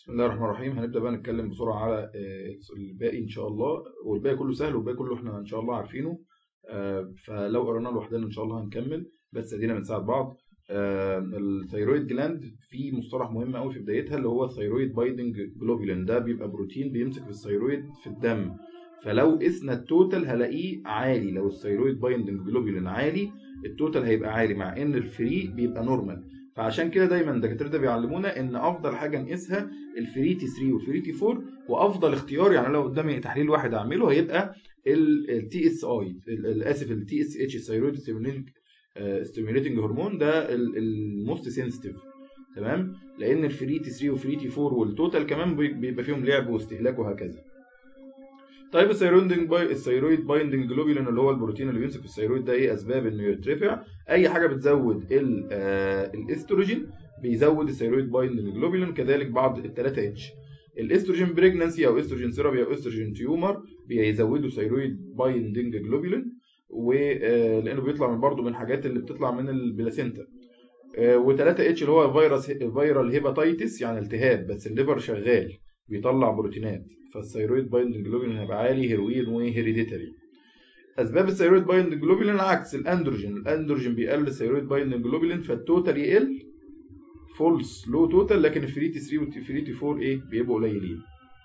بسم الله الرحمن الرحيم هنبدا بقى نتكلم بسرعه على آه، الباقي ان شاء الله والباقي كله سهل والباقي كله احنا ان شاء الله عارفينه آه، فلو قريناه لوحدنا ان شاء الله هنكمل بس ادينا بنساعد بعض آه، الثيرويد جلاند في مصطلح مهم قوي في بدايتها اللي هو الثيرويد بايندنج جلوبولين ده بيبقى بروتين بيمسك في الثيرويد في الدم فلو قسنا التوتال هلاقيه عالي لو الثيرويد بايندنج جلوبولين عالي التوتال هيبقى عالي مع ان الفري بيبقى نورمال فعشان كده دايما دكاترتنا بيعلمونا ان افضل حاجه نقيسها الفري تي 3 والفري تي 4 وافضل اختيار يعني لو قدامي تحليل واحد اعمله هيبقى التي اس اي اسف التي اس اتش الثيرويد ستيميوليتنج هرمون ده الموست سنسيتيف تمام لان الفري تي 3 وفري تي 4 والتوتال كمان بيبقى فيهم لعب واستهلاك وهكذا طيب الثيرويد باي الثيرويد بايندنج جلوبولين اللي هو البروتين اللي بيمسك في الثيرويد ده ايه اسباب انه يرتفع اي حاجه بتزود ال- آه، الاستروجين بيزود الثيرويد بايندنج جلوبولين كذلك بعض الثلاثه اتش الاستروجين بريجنانسي او استروجين سيرابي او استروجين تيومر بيزودوا ثيرويد بايندنج جلوبولين ولانه بيطلع من برضه من الحاجات اللي بتطلع من البلاسينتا و3 اتش اللي هو فيروس فيرال هيباتيتس يعني التهاب بس الليفر شغال بيطلع بروتينات فالثيرويد بايندنج جلوبولين هيبقى عالي هيروين وهيريديتري اسباب الثيرويد بايندنج جلوبولين عكس الاندروجين الاندروجين بيقلل الثيرويد بايندنج جلوبولين فالتوتال يقل فولس لو توتال لكن الفري تي 3 والفري تي 4 ايه بيبقوا قليلين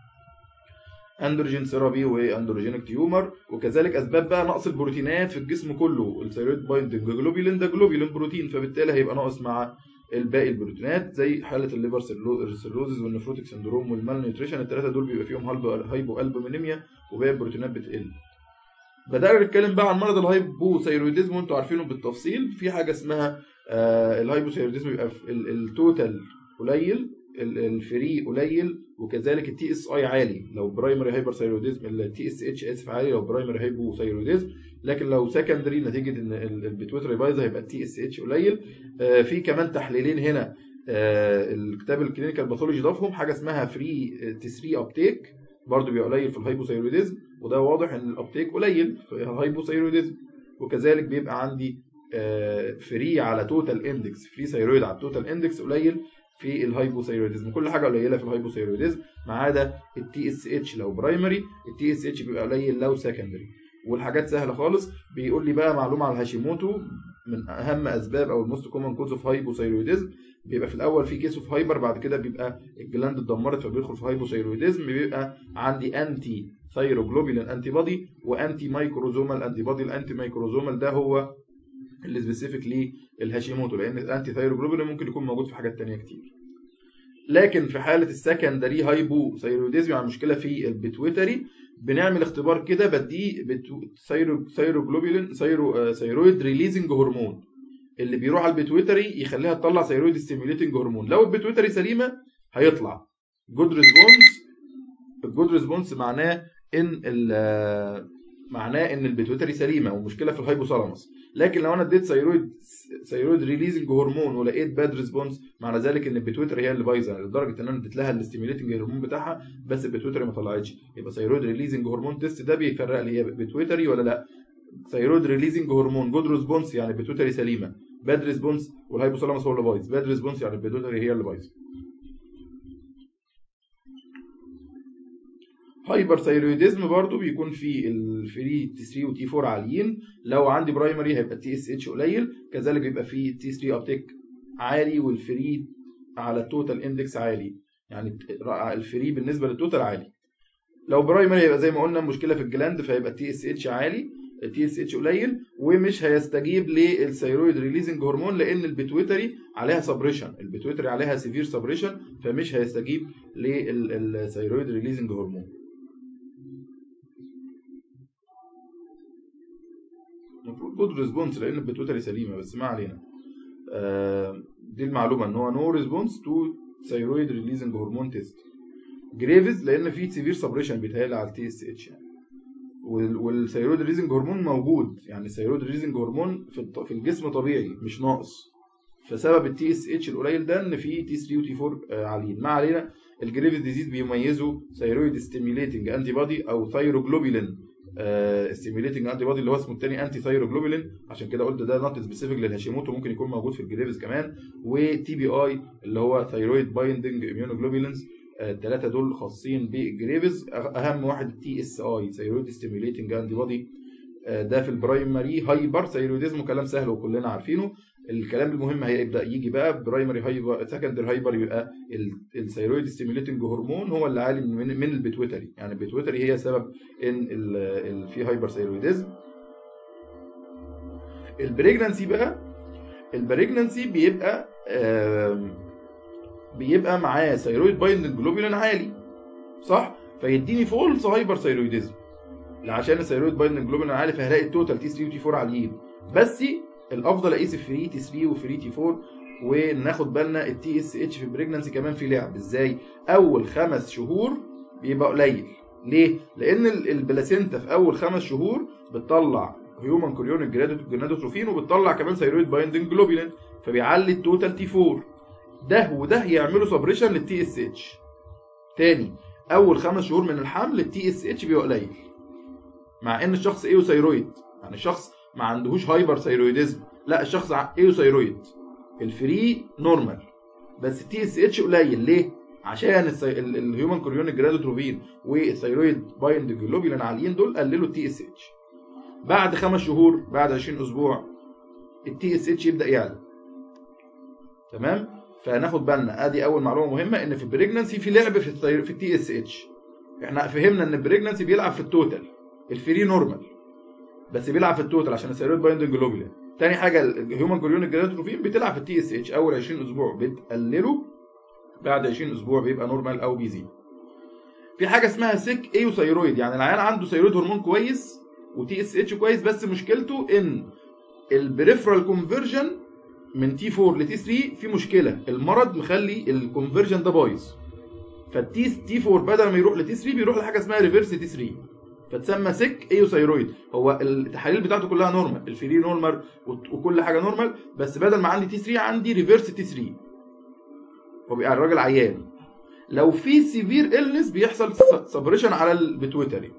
اندروجين ثيرابي واندروجينيك تيومر وكذلك اسباب بقى نقص البروتينات في الجسم كله الثيرويد بايندنج جلوبولين ده جلوبولين بروتين فبالتالي هيبقى ناقص مع الباقي البروتينات زي حاله الليفر سيروزز والنفروتيك سندروم والمال نيوتريشن الثلاثه دول بيبقى فيهم هايبو البومينيميا وباقي البروتينات بتقل بدأنا نتكلم بقى عن مرض الهايبوثيرويدزم وانتوا عارفينه بالتفصيل في حاجه اسمها آه الهايبوثيرويدزم بيبقى في ال- التوتال قليل ال- الفري قليل وكذلك التي اس اي عالي لو برايمري هايبرثيرويدزم التي اس اتش اسف عالي لو برايمري هايبوثيرويدزم لكن لو سكندري نتيجه ان ال- البيتويتري بايظه هيبقى التي اس اتش قليل آه في كمان تحليلين هنا آه الكتاب الكلينيكال باثولوجي ضافهم حاجه اسمها فري تي 3 ابتيك برضه بيبقى قليل في الهايبوثيرويدزم وده واضح ان الابتيك قليل في الهايبوثيرويدزم وكذلك بيبقى عندي فري على توتال اندكس فري ثيرويد على التوتال اندكس قليل في الهايبوثيرويدزم كل حاجه قليله في الهايبوثيرويدزم ما عدا التي اس اتش لو برايمري التي اس اتش بيبقى قليل لو سكندري والحاجات سهله خالص بيقول لي بقى معلومه على الهاشيموتو من اهم اسباب او الموست كومن كوز اوف هايبوثيرويدزم بيبقى في الاول في كيس اوف هايبر بعد كده بيبقى الجلاند اتدمرت فبيدخل في هايبوثيرويدزم بيبقى عندي انتي ثيروجلوبولين انتي بودي وانتي مايكروزومال انتي بودي الانتي مايكروزومال ده هو اللي سبيسيفيك للهاشيموتو لان الانتي ثيروجلوبولين ممكن يكون موجود في حاجات تانية كتير لكن في حاله السكندري هايبو ثيرويدزم يعني مشكله في البيتويتري بنعمل اختبار كده بديه بتو- ثيرو ثيروجلوبولين ثيرو آه، ثيرويد ريليزنج هرمون اللي بيروح على البيتويتري يخليها تطلع ثيرويد ستيميوليتنج هرمون لو البيتويتري سليمه هيطلع جود ريسبونس الجود ريسبونس معناه ان ال- معناه ان البيتويتري سليمه ومشكله في الهايبوثالاموس لكن لو انا اديت ثيرويد ثيرويد ريليزنج هرمون ولقيت باد ريسبونس معنى ذلك ان البيتويتري هي اللي بايظه لدرجه ان انا اديت لها الاستيميوليتنج هرمون بتاعها بس البيتويتري ما طلعتش يبقى ثيرويد ريليزنج هرمون تيست ده بيفرق لي هي بيتويتري ولا لا ثيرويد ريليزنج هرمون جود ريسبونس يعني البيتويتري سليمه باد ريسبونس والهايبوثالاموس هو اللي بايظ باد ريسبونس يعني البيتويتري هي اللي بايظه هايبر ثيرويدزم برضو بيكون في الفري تي 3 وتي 4 عاليين لو عندي برايمري هيبقى التي اس اتش قليل كذلك بيبقى في تي 3 ابتيك عالي والفري على التوتال اندكس عالي يعني الفري بالنسبه للتوتال عالي لو برايمري هيبقى زي ما قلنا مشكله في الجلاند فهيبقى التي اس اتش عالي التي اس اتش قليل ومش هيستجيب للثيرويد ريليزنج هرمون لان البيتويتري عليها سبريشن البيتويتري عليها سيفير سبريشن فمش هيستجيب للثيرويد ريليزنج هرمون المفروض جود ريسبونس لان البيتويتري سليمه بس ما علينا آه دي المعلومه ان هو نو ريسبونس تو ثيرويد ريليزنج هرمون تيست جريفز لان في سيفير سبريشن بيتهيألي على التي اس اتش يعني والثيرويد ريليزنج هرمون موجود يعني الثيرويد ريليزنج هرمون في الط- في الجسم طبيعي مش ناقص فسبب التي اس اتش القليل ده ان في تي 3 وتي 4 آه، عاليين ما علينا الجريفز ديزيز بيميزوا ثيرويد ستيميوليتنج انتي بودي او ثيروجلوبولين ستيميوليتنج انتي بودي اللي هو اسمه الثاني انتي ثيروجلوبولين عشان كده قلت ده نوت سبيسيفيك للهاشيموتو ممكن يكون موجود في الجريفز كمان وتي بي اي اللي هو ثيرويد بايندنج اميونوجلوبولينز الثلاثه دول خاصين بالجريفز اهم واحد التي اس اي ثيرويد ستيميوليتنج انتي بودي ده في البرايمري هايبر ثيرويدزم كلام سهل وكلنا عارفينه الكلام المهم هيبدا يجي بقى برايمري هايبر سكندري هايبر يبقى الثيرويد ستيميوليتنج هرمون هو اللي عالي من من البيتويتري يعني البيتويتري هي سبب ان ال في هايبر ثيرويدزم البريجنانسي بقى البريجنانسي بيبقى بيبقى معاه ثيرويد بايندنج جلوبولين عالي صح فيديني فولس هايبر ثيرويدزم عشان الثيرويد بايندنج جلوبولين عالي فهلاقي التوتال تي 3 وتي 4 عاليين بس الافضل اقيس فري تي 3 وفري تي 4 وناخد بالنا التي اس اتش في البريجنانسي كمان في لعب ازاي اول خمس شهور بيبقى قليل ليه لان البلاسينتا في اول خمس شهور بتطلع هيومن كوريونيك جرادوتروفين وبتطلع كمان ثيرويد بايندنج جلوبولين فبيعلي التوتال تي 4 ده وده يعملوا سبريشن للتي اس اتش تاني اول خمس شهور من الحمل التي اس اتش بيبقى قليل مع ان الشخص ايوثايرويد يعني الشخص ما عندهوش هايبر ثايرويدزم لا الشخص ايوثايرويد الفري نورمال بس التي اس اتش قليل ليه عشان الهيومن كوريونيك جرادوتروفين والثيرويد بايند جلوبولين عاليين دول قللوا التي اس اتش بعد خمس شهور بعد 20 اسبوع التي اس اتش يبدا يعلى تمام فناخد بالنا ادي اول معلومه مهمه ان في البريجنانسي في لعب في الثير... في التي اس اتش احنا فهمنا ان البريجنانسي بيلعب في التوتال الفري نورمال بس بيلعب في التوتال عشان الثيرويد بايندنج جلوبولين تاني حاجه الهيومن كوريونيك جرادوتروفين بتلعب في التي اس اتش اول 20 اسبوع بتقلله بعد 20 اسبوع بيبقى نورمال او بيزيد في حاجه اسمها سيك ايوثايرويد يعني العيان عنده ثيرويد هرمون كويس وتي اس اتش كويس بس مشكلته ان البريفرال كونفرجن من تي 4 لتي 3 في مشكله المرض مخلي الكونفرجن ده بايظ فالتي تي 4 بدل ما يروح لتي 3 بيروح لحاجه اسمها ريفرس تي 3 فتسمى سيك ايوثايرويد هو التحاليل بتاعته كلها نورمال الفري نورمال وكل حاجه نورمال بس بدل ما عندي تي 3 عندي ريفرس تي 3 وبيبقى الراجل عيان لو في سيفير إلنس بيحصل سبريشن على البيتويتري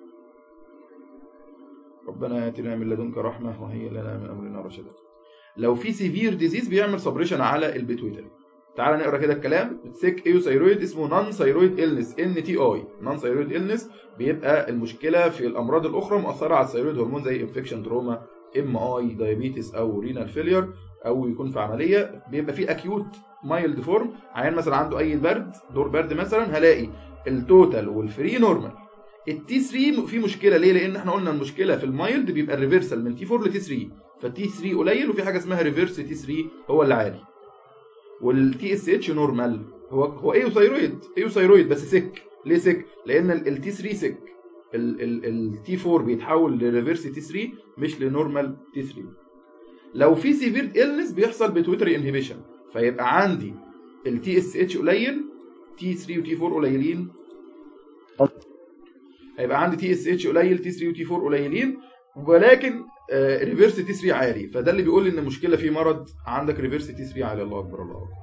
ربنا اتنا من لدنك رحمه وهي لنا من امرنا رشدا لو في سيفير ديزيز بيعمل سبريشن على البيتويتري تعال نقرا كده الكلام سيك ايوثايرويد اسمه نون ثايرويد إلنس ان تي اي نون ثايرويد إلنس بيبقى المشكله في الامراض الاخرى مؤثره على الثايرويد هرمون زي انفكشن تروما ام اي دايابيتس او رينال فيلير او يكون في عمليه بيبقى في اكيوت مايلد فورم عيان مثلا عنده اي برد دور برد مثلا هلاقي التوتال والفري نورمال التي 3 في مشكله ليه؟ لان احنا قلنا المشكله في المايلد بيبقى الريفرسال من تي 4 لتي 3 فالتي 3 قليل وفي حاجه اسمها ريفرس تي 3 هو اللي عالي والتي اس اتش نورمال هو هو ايوثايرويد ايوثايرويد بس سك ليه سك؟ لان التي 3 سك التي 4 بيتحول لريفرس تي 3 مش لنورمال تي 3 لو في سيفير إلنس بيحصل بتويتري انهبيشن فيبقى عندي التي اس اتش قليل تي 3 وتي 4 قليلين هيبقى عندي تي اس اتش قليل تي 3 وتي 4 قليلين ولكن ريفرس تي 3 عالي فده اللي بيقول لي ان المشكله في مرض عندك ريفرس تي 3 عالي الله اكبر الله اكبر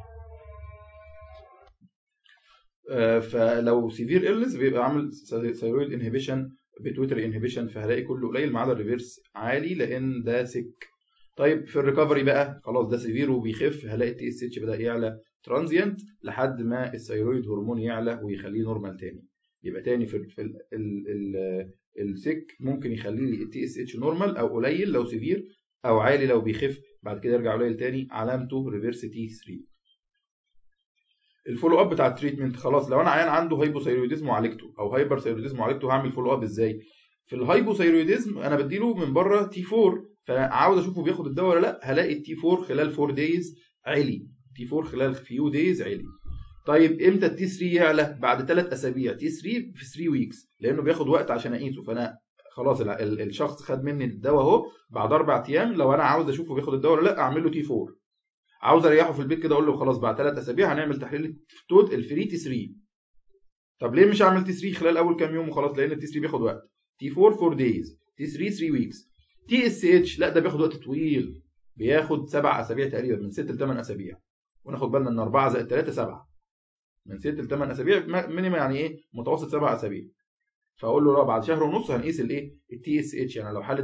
فلو سيفير إلنس بيبقى عامل ثيرويد انهبيشن بتويتر انهبيشن فهلاقي كله قليل ما عدا الريفرس عالي لان ده سك طيب في الريكفري بقى خلاص ده سيفير وبيخف هلاقي التي اس اتش بدا يعلى ترانزيانت لحد ما الثيرويد هرمون يعلى ويخليه نورمال تاني يبقى تاني في ال في ال ال ال السك ممكن يخلي لي التي اس اتش نورمال او قليل لو سيفير او عالي لو بيخف بعد كده يرجع قليل تاني علامته ريفرس تي 3 الفولو اب بتاع التريتمنت خلاص لو انا عيان عنده هايبوثايرويدزم وعالجته او هايبر ثايرويدزم وعالجته هعمل فولو اب ازاي في الهايبوثايرويدزم انا بديله من بره تي 4 فعاوز اشوفه بياخد الدواء ولا لا هلاقي التي 4 خلال 4 دايز عالي تي 4 خلال فيو دايز عالي طيب امتى التي 3 يعلى بعد 3 اسابيع تي 3 في 3 ويكس لانه بياخد وقت عشان اقيسه فانا خلاص الشخص خد مني الدواء اهو بعد اربع ايام لو انا عاوز اشوفه بياخد الدواء ولا لا اعمل له تي 4 عاوز اريحه في البيت كده اقول له خلاص بعد 3 اسابيع هنعمل تحليل توت الفري تي 3 طب ليه مش هعمل تي 3 خلال اول كام يوم وخلاص لان التي 3 بياخد وقت تي 4 4 دايز تي 3 3 ويكس تي اس اتش لا ده بياخد وقت طويل بياخد سبع اسابيع تقريبا من 6 ل 8 اسابيع وناخد بالنا ان 4 زائد 3 7 من 6 ل 8 اسابيع مينيما يعني ايه متوسط 7 اسابيع فاقول له لا بعد شهر ونص هنقيس الايه التي اس اتش يعني لو حاله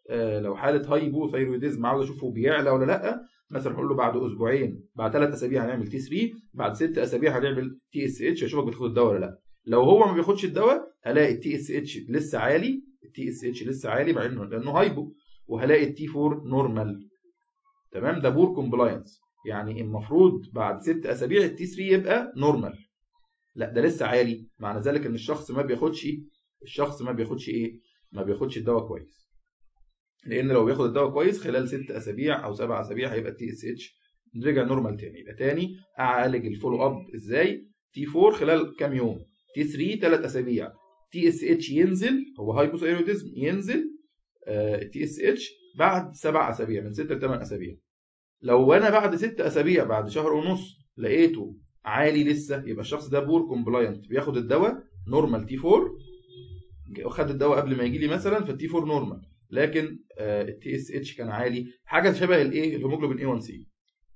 آه، لو حاله هايبو ثايرويديزم عاوز اشوفه بيعلى ولا لا مثلا هقول له بعد اسبوعين بعد ثلاث اسابيع هنعمل تي 3 بعد ست اسابيع هنعمل تي اس اتش اشوفك بتاخد الدواء ولا لا لو هو ما بياخدش الدواء هلاقي التي اس اتش لسه عالي التي اس اتش لسه عالي مع انه لانه هايبو وهلاقي التي 4 نورمال تمام ده بور كومبلاينس يعني المفروض بعد ست اسابيع التي 3 يبقى نورمال لا ده لسه عالي معنى ذلك ان الشخص ما بياخدش الشخص ما بياخدش ايه ما بياخدش الدواء كويس لان لو بياخد الدواء كويس خلال ست اسابيع او سبع اسابيع هيبقى التي اس اتش رجع نورمال تاني يبقى تاني اعالج الفولو اب ازاي تي 4 خلال كام يوم تي 3 ثلاث اسابيع تي اس اتش ينزل هو هايبوثايروديزم ينزل تي اس اتش بعد سبع اسابيع من ست لثمان اسابيع لو انا بعد ست اسابيع بعد شهر ونص لقيته عالي لسه يبقى الشخص ده بور كومبلاينت بياخد الدواء نورمال تي 4 خد الدواء قبل ما يجي لي مثلا فالتي 4 نورمال لكن التي اس اتش كان عالي حاجه شبه الايه الهيموجلوبين اي 1 سي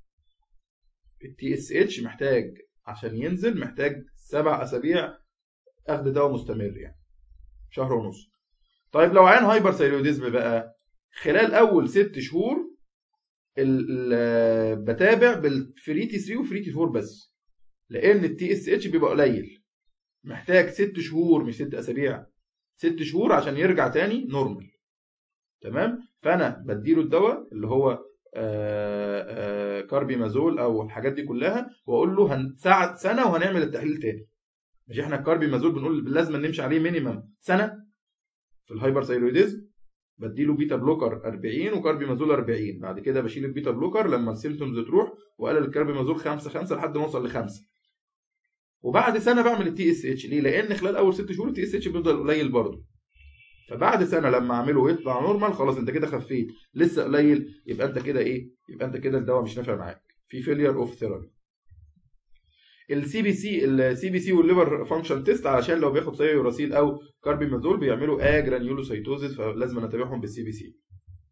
التي اس اتش محتاج عشان ينزل محتاج سبع اسابيع اخذ دواء مستمر يعني شهر ونص طيب لو عين هايبر ثايرويديزم بقى خلال اول ست شهور ال- ال- بتابع بالفري تي 3 وفري تي 4 بس لان التي اس اتش بيبقى قليل محتاج ست شهور مش ست اسابيع ست شهور عشان يرجع تاني نورمال تمام فانا بديله الدواء اللي هو آه، آه، كاربيمازول او الحاجات دي كلها واقول له هنساعد سنه وهنعمل التحليل تاني مش احنا الكاربيمازول بنقول لازم نمشي عليه مينيمم سنه في الهايبر ثايرويديزم بديله بيتا بلوكر 40 وكاربيمازول 40 بعد كده بشيل البيتا بلوكر لما السيمتومز تروح واقلل الكاربيمازول 5 5 لحد ما اوصل لخمسه وبعد سنه بعمل التي اس اتش ليه؟ لان خلال اول ست شهور التي اس اتش بيفضل قليل برضه فبعد سنه لما اعمله ويطلع نورمال خلاص انت كده خفيت لسه قليل يبقى انت كده ايه؟ يبقى انت كده الدواء مش نافع معاك في فيلير اوف ثيرابي السي بي سي السي بي سي والليفر فانكشن تيست علشان لو بياخد سيوراسيل او كاربيمازول بيعملوا اجرانيولوسيتوزيس فلازم نتابعهم بالسي بي سي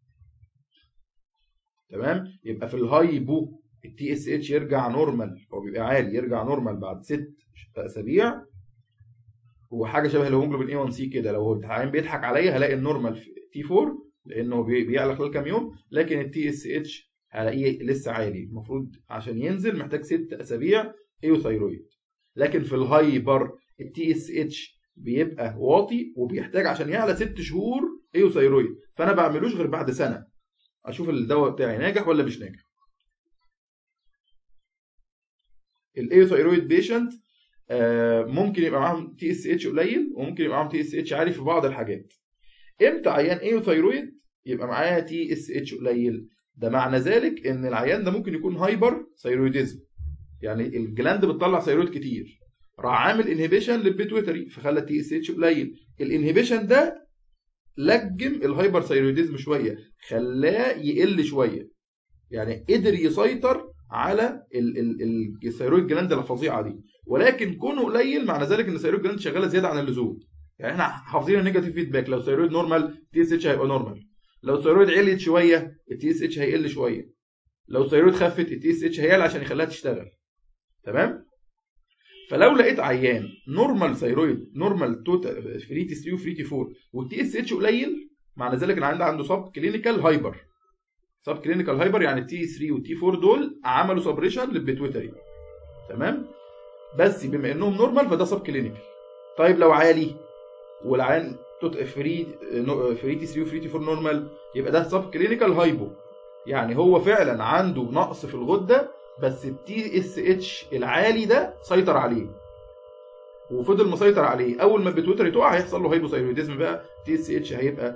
تمام يبقى في الهايبو التي اس اتش يرجع نورمال هو بيبقى عالي يرجع نورمال بعد ست اسابيع وحاجه شبه الهيموجلوبين اي 1 سي كده لو هو العيان بيضحك عليا هلاقي النورمال في تي 4 لانه بي- بيعلى خلال كام يوم لكن التي اس اتش هلاقيه لسه عالي المفروض عشان ينزل محتاج ست اسابيع ايوثايرويد لكن في الهايبر التي اس اتش بيبقى واطي وبيحتاج عشان يعلى ست شهور ايوثايرويد فانا بعملوش غير بعد سنه اشوف الدواء بتاعي ناجح ولا مش ناجح الايوثايرويد بيشنت ممكن يبقى معاهم تي اس اتش قليل وممكن يبقى معاهم تي اس اتش عالي في بعض الحاجات امتى عيان ايوثايرويد يبقى معاه تي اس اتش قليل ده معنى ذلك ان العيان ده ممكن يكون هايبر ثايرويديزم يعني الجلاند بتطلع ثايرويد كتير راح عامل انهبيشن للبيتويتري فخلى التي اس اتش قليل الانهبيشن ده لجم الهايبر ثايرويديزم شويه خلاه يقل شويه يعني قدر يسيطر على ال- ال- ال- الثيرويد جلاند الفظيعه دي ولكن كونه قليل معنى ذلك ان الثيرويد جلاند شغاله زياده عن اللزوم يعني احنا حافظين النيجاتيف فيدباك لو الثيرويد نورمال تي اس اتش هيبقى نورمال لو الثيرويد عليت شويه التي اس اتش هيقل شويه لو الثيرويد خفت التي اس اتش هيعلى عشان يخليها تشتغل تمام فلو لقيت عيان نورمال ثيرويد نورمال توتال فري تي 3 وفري تي 4 والتي اس اتش قليل معنى ذلك ان عنده عنده سب كلينيكال هايبر سب كلينيكال هايبر يعني التي 3 والتي 4 دول عملوا سبريشن للبيتويتري تمام بس بما انهم نورمال فده سب كلينيكال طيب لو عالي والعيان توت فري فري تي 3 وفري تي 4 نورمال يبقى ده سب كلينيكال هايبو يعني هو فعلا عنده نقص في الغده بس التي اس اتش العالي ده سيطر عليه وفضل مسيطر عليه اول ما البيتويتري تقع هيحصل له هايبوثايرويدزم بقى تي اس اتش هيبقى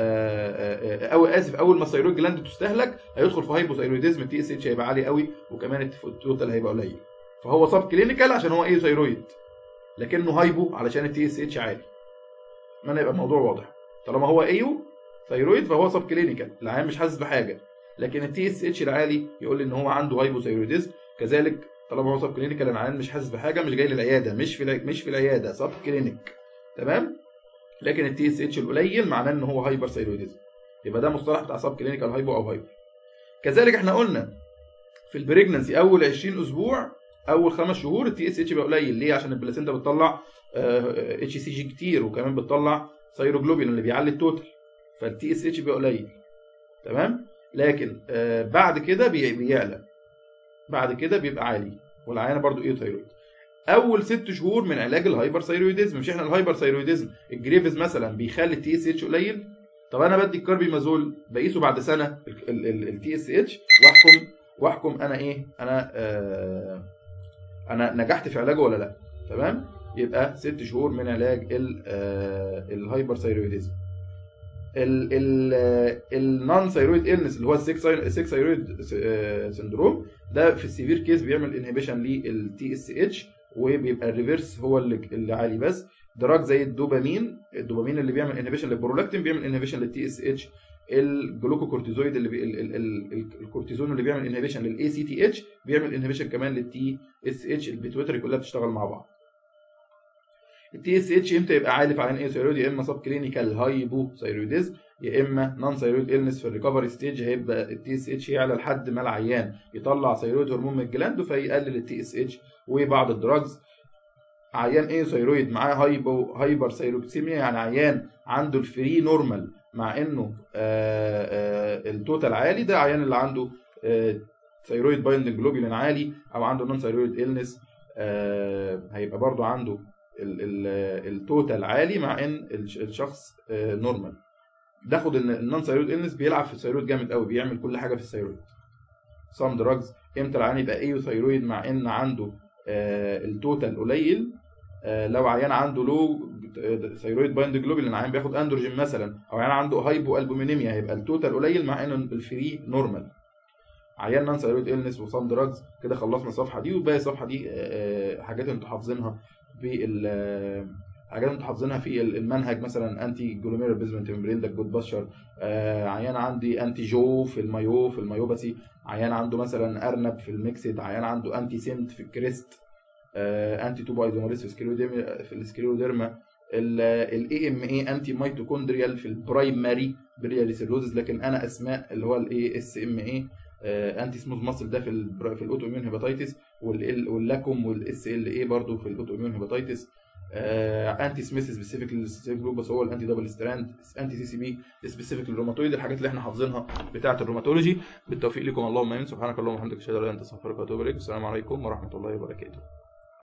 او اسف اول ما الثيرويد جلاند تستهلك هيدخل في هايبوثايرويدزم التي اس اتش هيبقى عالي قوي وكمان التوتال هيبقى قليل فهو سب كلينيكال عشان هو ايه ثيرويد لكنه هايبو علشان التي اس اتش عالي ما يبقى الموضوع واضح طالما هو ايو ثيرويد فهو سب كلينيكال العيان مش حاسس بحاجه لكن التي اس اتش العالي يقول لي ان هو عنده هايبوثايرويدزم كذلك طالما هو سب كلينيكال العيان مش حاسس بحاجه مش جاي للعياده مش في مش في العياده سب كلينيك تمام لكن التي اس اتش القليل معناه ان هو هايبر ثايرويدزم يبقى ده مصطلح بتاع سب كلينيكال هايبو او هايبر كذلك احنا قلنا في البريجنسي اول 20 اسبوع اول خمس شهور التي اس اتش بيبقى قليل ليه عشان البلاسينتا بتطلع اتش سي جي كتير وكمان بتطلع ثيروجلوبين اللي بيعلي التوتال فالتي اس اتش بيبقى قليل تمام لكن آه بعد كده بي- بيعلى بعد كده بيبقى عالي والعيانه برضو ايه ثايرويد اول ست شهور من علاج الهايبر ثايرويدزم مش احنا الهايبر ثايرويدزم الجريفز مثلا بيخلي التي اس اتش قليل طب انا بدي الكاربيمازول بقيسه بعد سنه التي اس اتش واحكم واحكم انا ايه انا آه انا نجحت في علاجه ولا لا تمام يبقى ست شهور من علاج ال- آه، الهايبر ثايرويدزم النون ثايرويد النس اللي هو السكس ثايرويد سندروم ده في السيفير كيس بيعمل انهبيشن للتي اس اتش وبيبقى الريفرس هو اللي اللي عالي بس دراج زي الدوبامين الدوبامين اللي بيعمل انهبيشن للبرولاكتين بيعمل انهبيشن للتي اس اتش الجلوكوكورتيزويد اللي بي ال ال ال ال الكورتيزون اللي بيعمل انهبيشن للاي سي تي اتش بيعمل انهبيشن كمان للتي اس اتش البيتويتري كلها بتشتغل مع بعض التي اس اتش امتى يبقى عالي في عين ايه ثايرويد يا اما سب كلينيكال هايبو ثايرويدزم يا اما نون ثايرويد النس في الريكفري ستيج هيبقى التي اس اتش يعلى لحد ما العيان يطلع ثايرويد هرمون من الجلاند فيقلل التي اس اتش وبعض الدراجز عيان ايه ثايرويد معاه هايبو هايبر ثايروكسيميا يعني عيان عنده الفري نورمال مع انه آه آه التوتال عالي ده عيان اللي عنده آه ثايرويد بايندنج جلوبولين عالي او عنده نون ثايرويد النس آه هيبقى برضو عنده ال- ال- التوتال عالي مع ان الش- الشخص آه نورمال ناخد ان النون ثايرويد النس بيلعب في الثايرويد جامد قوي بيعمل كل حاجه في الثايرويد سام دراجز امتى العيان يبقى ايو ثايرويد مع ان عنده آه التوتال قليل آه لو عيان عنده لو ثايرويد بايند جلوبولين عيان بياخد اندروجين مثلا او عيان عنده هايبو البومينيميا هيبقى التوتال قليل مع ان الفري نورمال عيان نون ثايرويد النس وصام دراجز كده خلصنا الصفحه دي وباقي الصفحه دي آه، حاجات انتوا حافظينها في ال- حاجات انتوا حافظينها في المنهج مثلا انتي جلوميرال بيزمنت ممبرين ده جود باشر آه عيان عندي انتي جو في المايو في المايوباسي عيان عنده مثلا ارنب في الميكسد عيان عنده انتي سنت في الكريست آه انتي توبو ايزوموريس في السكليوديرما في السكليوديرما الاي ام اي انتي ميتوكوندريال في البرايمري بريالي سيروزز لكن انا اسماء اللي هو الاي اس ام اي انتي سموث ماسل ده في ال في الاوتو اميون هيباتيتس واللاكوم والاس ال اي برضه في الاوتو اميون هيباتيتس انتي سميث سبيسيفيك للسيستيك لوبس هو الانتي دبل ستراند انتي سي سي بي سبيسيفيك للروماتويد الحاجات اللي احنا حافظينها بتاعه الروماتولوجي بالتوفيق لكم اللهم امين سبحانك اللهم وبحمدك اشهد ان لا اله الا انت استغفرك واتوب اليك السلام عليكم ورحمه الله وبركاته